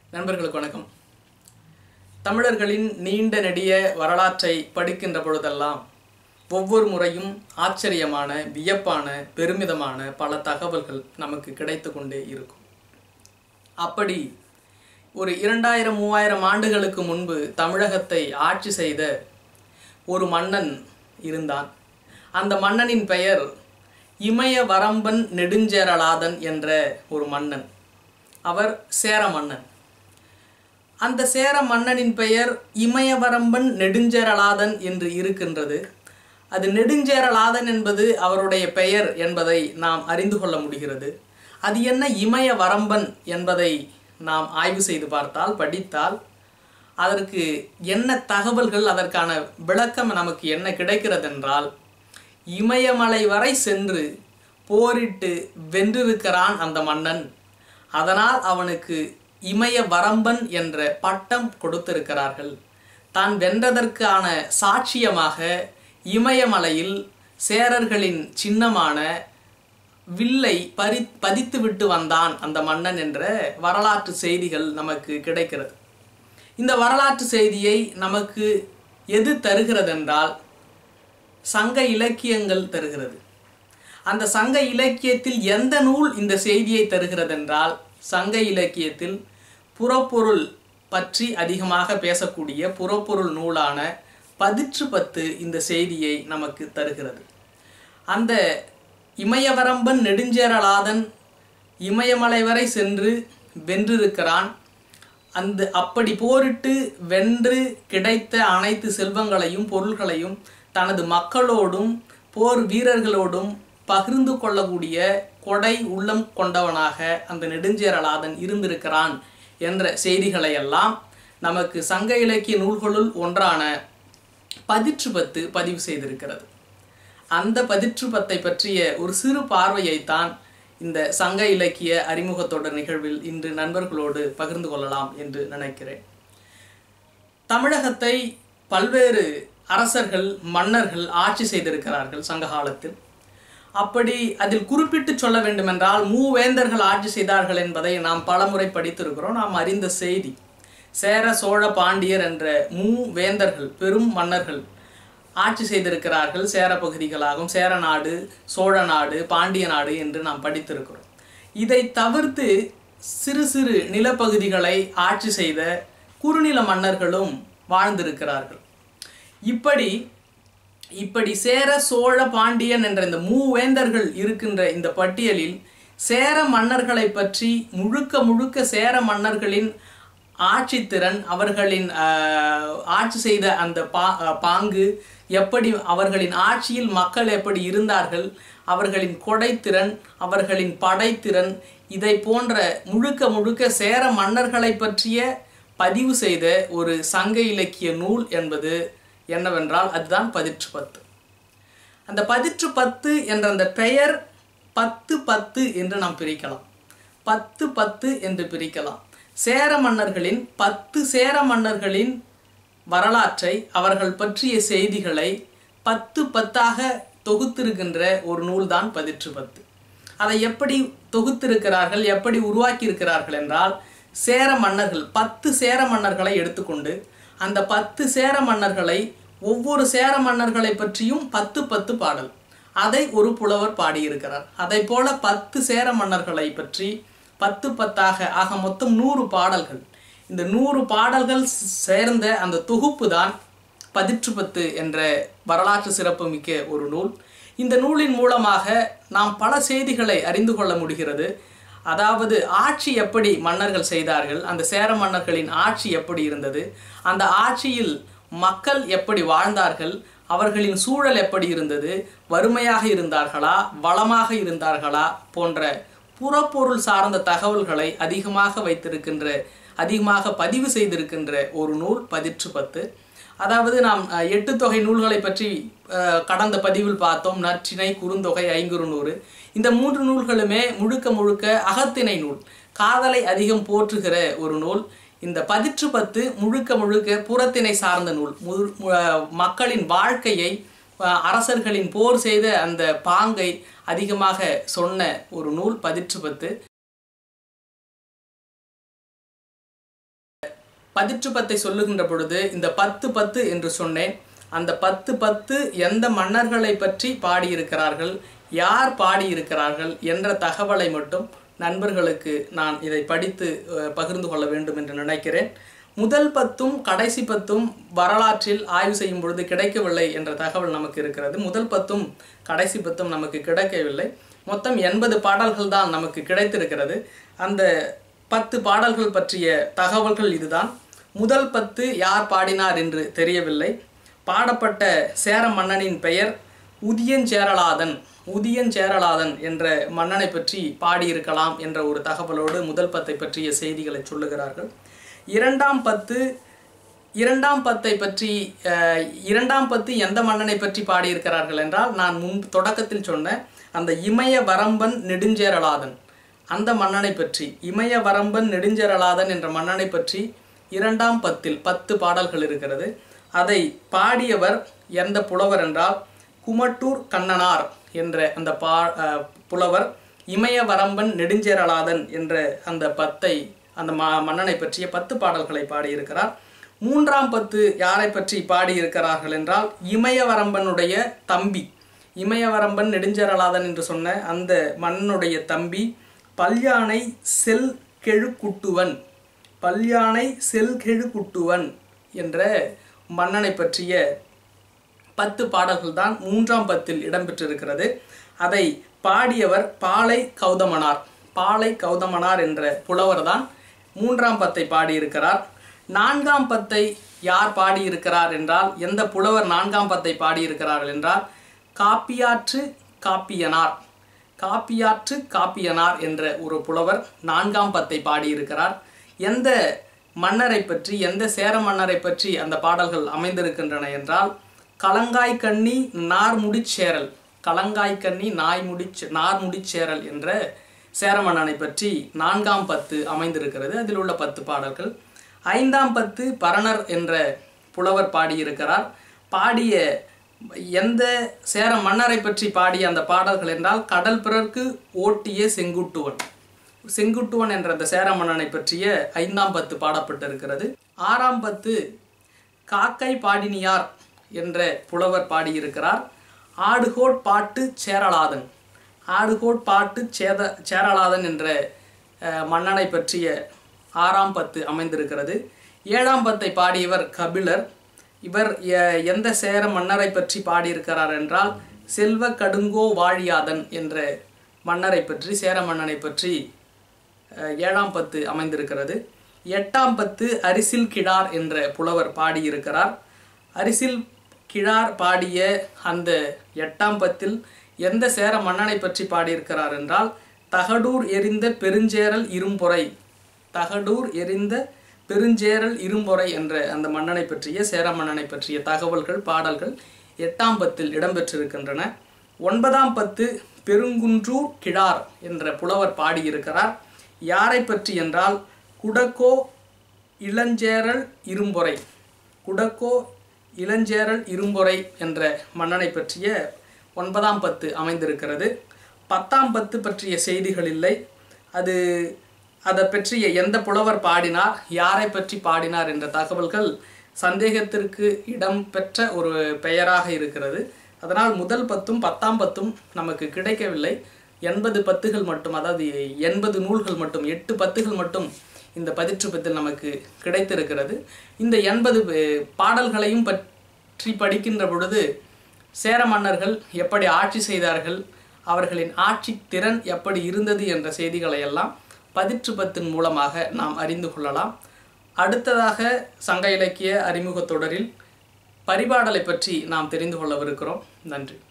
நண்பர்களுக்கு வணக்கம் தமிழர்களின் நீண்ட நெடிய வரலாற்றை படிக்கின்ற பொழுதெல்லாம் ஒவ்வொரு முறையும் ஆச்சரியமான வியப்பான பெருமிதமான பல தகவல்கள் நமக்கு கிடைத்து கொண்டே இருக்கும் அப்படி ஒரு இரண்டாயிரம் மூவாயிரம் ஆண்டுகளுக்கு முன்பு தமிழகத்தை ஆட்சி செய்த ஒரு மன்னன் இருந்தான் அந்த மன்னனின் பெயர் இமய வரம்பன் நெடுஞ்சேரலாதன் என்ற ஒரு மன்னன் அவர் சேர மன்னன் அந்த சேர மன்னனின் பெயர் இமயவரம்பன் நெடுஞ்சேரலாதன் என்று இருக்கின்றது அது நெடுஞ்சேரலாதன் என்பது அவருடைய பெயர் என்பதை நாம் அறிந்து கொள்ள முடிகிறது அது என்ன இமய வரம்பன் என்பதை நாம் ஆய்வு செய்து பார்த்தால் படித்தால் அதற்கு என்ன தகவல்கள் அதற்கான விளக்கம் நமக்கு என்ன கிடைக்கிறது என்றால் இமயமலை வரை சென்று போரிட்டு வென்றிருக்கிறான் அந்த மன்னன் அதனால் அவனுக்கு இமய வரம்பன் என்ற பட்டம் கொடுத்திருக்கிறார்கள் தான் வென்றதற்கான சாட்சியமாக இமயமலையில் சேரர்களின் சின்னமான வில்லை பறி பதித்து விட்டு வந்தான் அந்த மன்னன் என்ற வரலாற்று செய்திகள் நமக்கு கிடைக்கிறது இந்த வரலாற்று செய்தியை நமக்கு எது தருகிறதென்றால் சங்க இலக்கியங்கள் தருகிறது அந்த சங்க இலக்கியத்தில் எந்த நூல் இந்த செய்தியை தருகிறதென்றால் சங்க இலக்கியத்தில் புறப்பொருள் பற்றி அதிகமாக பேசக்கூடிய புறப்பொருள் நூலான பதிற்று பத்து இந்த செய்தியை நமக்கு தருகிறது அந்த இமயவரம்பன் நெடுஞ்சேரலாதன் இமயமலை வரை சென்று வென்றிருக்கிறான் அந்த அப்படி போரிட்டு வென்று கிடைத்த அனைத்து செல்வங்களையும் பொருள்களையும் தனது மக்களோடும் போர் வீரர்களோடும் பகிர்ந்து கொள்ளக்கூடிய கொடை உள்ளம் கொண்டவனாக அந்த நெடுஞ்சேரலாதன் இருந்திருக்கிறான் என்ற செய்திகளை எல்லாம் நமக்கு சங்க இலக்கிய நூல்களுள் ஒன்றான பதிற்று பத்து பதிவு செய்திருக்கிறது அந்த பதிற்று பத்தை பற்றிய ஒரு சிறு பார்வையைத்தான் இந்த சங்க இலக்கிய அறிமுகத்தொடர் நிகழ்வில் இன்று நண்பர்களோடு பகிர்ந்து கொள்ளலாம் என்று நினைக்கிறேன் தமிழகத்தை பல்வேறு அரசர்கள் மன்னர்கள் ஆட்சி செய்திருக்கிறார்கள் சங்க காலத்தில் அப்படி அதில் குறிப்பிட்டு சொல்ல வேண்டுமென்றால் மூவேந்தர்கள் ஆட்சி செய்தார்கள் என்பதை நாம் பலமுறை படித்திருக்கிறோம் நாம் அறிந்த செய்தி சேர சோழ பாண்டியர் என்ற மூவேந்தர்கள் பெரும் மன்னர்கள் ஆட்சி செய்திருக்கிறார்கள் சேர பகுதிகளாகும் சேர நாடு சோழ நாடு பாண்டிய நாடு என்று நாம் படித்திருக்கிறோம் இதை தவிர்த்து சிறு சிறு நிலப்பகுதிகளை ஆட்சி செய்த குறுநில மன்னர்களும் வாழ்ந்திருக்கிறார்கள் இப்படி இப்படி சேர சோழ பாண்டியன் என்ற இந்த மூவேந்தர்கள் இருக்கின்ற இந்த பட்டியலில் சேர மன்னர்களை பற்றி முழுக்க முழுக்க சேர மன்னர்களின் ஆட்சித்திறன் அவர்களின் ஆட்சி செய்த அந்த பா பாங்கு எப்படி அவர்களின் ஆட்சியில் மக்கள் எப்படி இருந்தார்கள் அவர்களின் கொடைத்திறன் அவர்களின் படைத்திறன் இதை போன்ற முழுக்க முழுக்க சேர மன்னர்களை பற்றிய பதிவு செய்த ஒரு சங்க இலக்கிய நூல் என்பது என்னவென்றால் அதுதான் பதிற்று பத்து அந்த பதிற்று பத்து என்ற அந்த பெயர் பத்து பத்து என்று நாம் பிரிக்கலாம் பத்து பத்து என்று பிரிக்கலாம் சேர மன்னர்களின் பத்து சேர மன்னர்களின் வரலாற்றை அவர்கள் பற்றிய செய்திகளை பத்து பத்தாக தொகுத்திருக்கின்ற ஒரு நூல்தான் பதிற்று பத்து அதை எப்படி தொகுத்திருக்கிறார்கள் எப்படி உருவாக்கி இருக்கிறார்கள் என்றால் சேர மன்னர்கள் பத்து சேர மன்னர்களை எடுத்துக்கொண்டு அந்த பத்து சேர மன்னர்களை ஒவ்வொரு சேர மன்னர்களை பற்றியும் பத்து பத்து பாடல் அதை ஒரு புலவர் பாடியிருக்கிறார் அதை போல பத்து சேர மன்னர்களை பற்றி பத்து பத்தாக ஆக மொத்தம் நூறு பாடல்கள் இந்த நூறு பாடல்கள் சேர்ந்த அந்த தொகுப்பு தான் பதிற்று பத்து என்ற வரலாற்று சிறப்புமிக்க ஒரு நூல் இந்த நூலின் மூலமாக நாம் பல செய்திகளை அறிந்து கொள்ள முடிகிறது அதாவது ஆட்சி எப்படி மன்னர்கள் செய்தார்கள் அந்த சேர மன்னர்களின் ஆட்சி எப்படி இருந்தது அந்த ஆட்சியில் மக்கள் எப்படி வாழ்ந்தார்கள் அவர்களின் சூழல் எப்படி இருந்தது வறுமையாக இருந்தார்களா வளமாக இருந்தார்களா போன்ற புறப்பொருள் சார்ந்த தகவல்களை அதிகமாக வைத்திருக்கின்ற அதிகமாக பதிவு செய்திருக்கின்ற ஒரு நூல் பதிற்று பத்து அதாவது நாம் எட்டு தொகை நூல்களை பற்றி கடந்த பதிவில் பார்த்தோம் நற்றினை குறுந்தொகை ஐங்குறு நூறு இந்த மூன்று நூல்களுமே முழுக்க முழுக்க அகத்திணை நூல் காதலை அதிகம் போற்றுகிற ஒரு நூல் இந்த பதிற்று பத்து முழுக்க முழுக்க புறத்திணை சார்ந்த நூல் மக்களின் வாழ்க்கையை அரசர்களின் போர் செய்த அந்த பாங்கை அதிகமாக சொன்ன ஒரு நூல் பதிற்று பத்து பதிற்று பத்தை சொல்லுகின்ற பொழுது இந்த பத்து பத்து என்று சொன்னேன் அந்த பத்து பத்து எந்த மன்னர்களை பற்றி பாடியிருக்கிறார்கள் யார் பாடியிருக்கிறார்கள் என்ற தகவலை மட்டும் நண்பர்களுக்கு நான் இதை படித்து அஹ், பகிர்ந்து கொள்ள வேண்டும் என்று நினைக்கிறேன் முதல் பத்தும் கடைசி பத்தும் வரலாற்றில் ஆய்வு செய்யும் பொழுது கிடைக்கவில்லை என்ற தகவல் நமக்கு இருக்கிறது முதல் பத்தும் கடைசி பத்தும் நமக்கு கிடைக்கவில்லை மொத்தம் எண்பது பாடல்கள் தான் நமக்கு கிடைத்திருக்கிறது அந்த பத்து பாடல்கள் பற்றிய தகவல்கள் இதுதான் முதல் பத்து யார் பாடினார் என்று தெரியவில்லை பாடப்பட்ட சேர மன்னனின் பெயர் உதியஞ்சேரலாதன் உதியஞ்சேரலாதன் என்ற மன்னனை பற்றி பாடியிருக்கலாம் என்ற ஒரு தகவலோடு முதல் பத்தை பற்றிய செய்திகளை சொல்லுகிறார்கள் இரண்டாம் பத்து இரண்டாம் பத்தை பற்றி அஹ், இரண்டாம் பத்து எந்த மன்னனை பற்றி பாடியிருக்கிறார்கள் என்றால் நான் முன் தொடக்கத்தில் சொன்ன அந்த இமய வரம்பன் நெடுஞ்சேரலாதன் அந்த மன்னனை பற்றி இமய வரம்பன் நெடுஞ்சேரலாதன் என்ற மன்னனை பற்றி இரண்டாம் பத்தில் பத்து பாடல்கள் இருக்கிறது அதை பாடியவர் எந்த புலவர் என்றால் குமட்டூர் கண்ணனார் என்ற அந்த பா அஹ், புலவர் இமய வரம்பன் நெடுஞ்சேரலாதன் என்ற அந்த பத்தை அந்த ம மன்னனை பற்றிய பத்து பாடல்களை பாடியிருக்கிறார் மூன்றாம் பத்து யாரை பற்றி பாடியிருக்கிறார்கள் என்றால் இமயவரம்பனுடைய தம்பி இமயவரம்பன் நெடுஞ்சேரலாதன் என்று சொன்ன அந்த மன்னனுடைய தம்பி பல்யானை செல் கெழுக்குட்டுவன் பல்யானை செல் கெழுக்குட்டுவன் என்ற மன்னனை பற்றிய பத்து பாடல்கள் தான் மூன்றாம் பத்தில் இடம்பெற்றிருக்கிறது அதை பாடியவர் பாலை கௌதமனார் பாலை கௌதமனார் என்ற புலவர் தான் மூன்றாம் பத்தை பாடியிருக்கிறார் நான்காம் பத்தை யார் பாடியிருக்கிறார் என்றால் எந்த புலவர் நான்காம் பத்தை பாடியிருக்கிறார்கள் என்றால் காப்பியாற்று காப்பியனார் காப்பியாற்று காப்பியனார் என்ற ஒரு புலவர் நான்காம் பத்தை பாடியிருக்கிறார் எந்த மன்னரை பற்றி எந்த சேர மன்னரை பற்றி அந்த பாடல்கள் அமைந்திருக்கின்றன என்றால் கலங்காய் கண்ணி நார்முடிச்சேரல் கலங்காய் கண்ணி நாய் முடிச் நார்முடிச்சேரல் என்ற சேர மன்னனை பற்றி நான்காம் பத்து அமைந்திருக்கிறது அதில் உள்ள பத்து பாடல்கள் ஐந்தாம் பத்து பரணர் என்ற புலவர் பாடியிருக்கிறார் பாடிய எந்த சேர மன்னரை பற்றி பாடிய அந்த பாடல்கள் என்றால் கடல் பிறர்க்கு ஓட்டிய செங்குட்டுவன் செங்குட்டுவன் என்ற அந்த சேர மன்னனை பற்றிய ஐந்தாம் பத்து பாடப்பட்டிருக்கிறது ஆறாம் பத்து காக்கை பாடினியார் என்ற புலவர் பாடியிருக்கிறார் ஆடுகோட் பாட்டு சேரலாதன் ஆடுகோட் பாட்டு சேத சேரலாதன் என்ற அஹ், மன்னனை பற்றிய ஆறாம் பத்து அமைந்திருக்கிறது ஏழாம் பத்தை பாடியவர் கபிலர் இவர் எ- எந்த சேர மன்னரை பற்றி பாடியிருக்கிறார் என்றால் செல்வ கடுங்கோ வாழியாதன் என்ற மன்னரை பற்றி சேர மன்னனை பற்றி அஹ், ஏழாம் பத்து அமைந்திருக்கிறது எட்டாம் பத்து அரிசில் கிடார் என்ற புலவர் பாடியிருக்கிறார் அரிசில் கிழார் பாடிய அந்த எட்டாம் பத்தில் எந்த சேர மன்னனை பற்றி பாடியிருக்கிறார் என்றால் தகடூர் எரிந்த பெருஞ்சேரல் இரும்பொறை தகடூர் எரிந்த பெருஞ்சேரல் இரும்பொறை என்ற அந்த மன்னனை பற்றிய சேர மன்னனை பற்றிய தகவல்கள் பாடல்கள் எட்டாம் பத்தில் இடம்பெற்றிருக்கின்றன ஒன்பதாம் பத்து பெருங்குன்றூர் கிடார் என்ற புலவர் பாடியிருக்கிறார் யாரை பற்றி என்றால் குடக்கோ இளஞ்சேரல் இரும்பொறை குடக்கோ இளஞ்சேரல் இரும்பொறை என்ற மன்னனை பற்றிய ஒன்பதாம் பத்து அமைந்திருக்கிறது பத்தாம் பத்து பற்றிய செய்திகள் இல்லை அது அதை பற்றிய எந்த புலவர் பாடினார் யாரை பற்றி பாடினார் என்ற தகவல்கள் சந்தேகத்திற்கு இடம் பெற்ற ஒரு பெயராக இருக்கிறது அதனால் முதல் பத்தும் பத்தாம் பத்தும் நமக்கு கிடைக்கவில்லை எண்பது பத்துகள் மட்டும் அதாவது எண்பது நூல்கள் மட்டும் எட்டு பத்துகள் மட்டும் இந்த பதிற்று பத்தில் நமக்கு கிடைத்திருக்கிறது இந்த எண்பது பாடல்களையும் பற்றி படிக்கின்ற பொழுது சேர மன்னர்கள் எப்படி ஆட்சி செய்தார்கள் அவர்களின் ஆட்சி திறன் எப்படி இருந்தது என்ற செய்திகளை எல்லாம் பதிற்று பத்தின் மூலமாக நாம் அறிந்து கொள்ளலாம் அடுத்ததாக சங்க இலக்கிய அறிமுகத் தொடரில் பரிபாடலை பற்றி நாம் தெரிந்து கொள்ளவிருக்கிறோம் நன்றி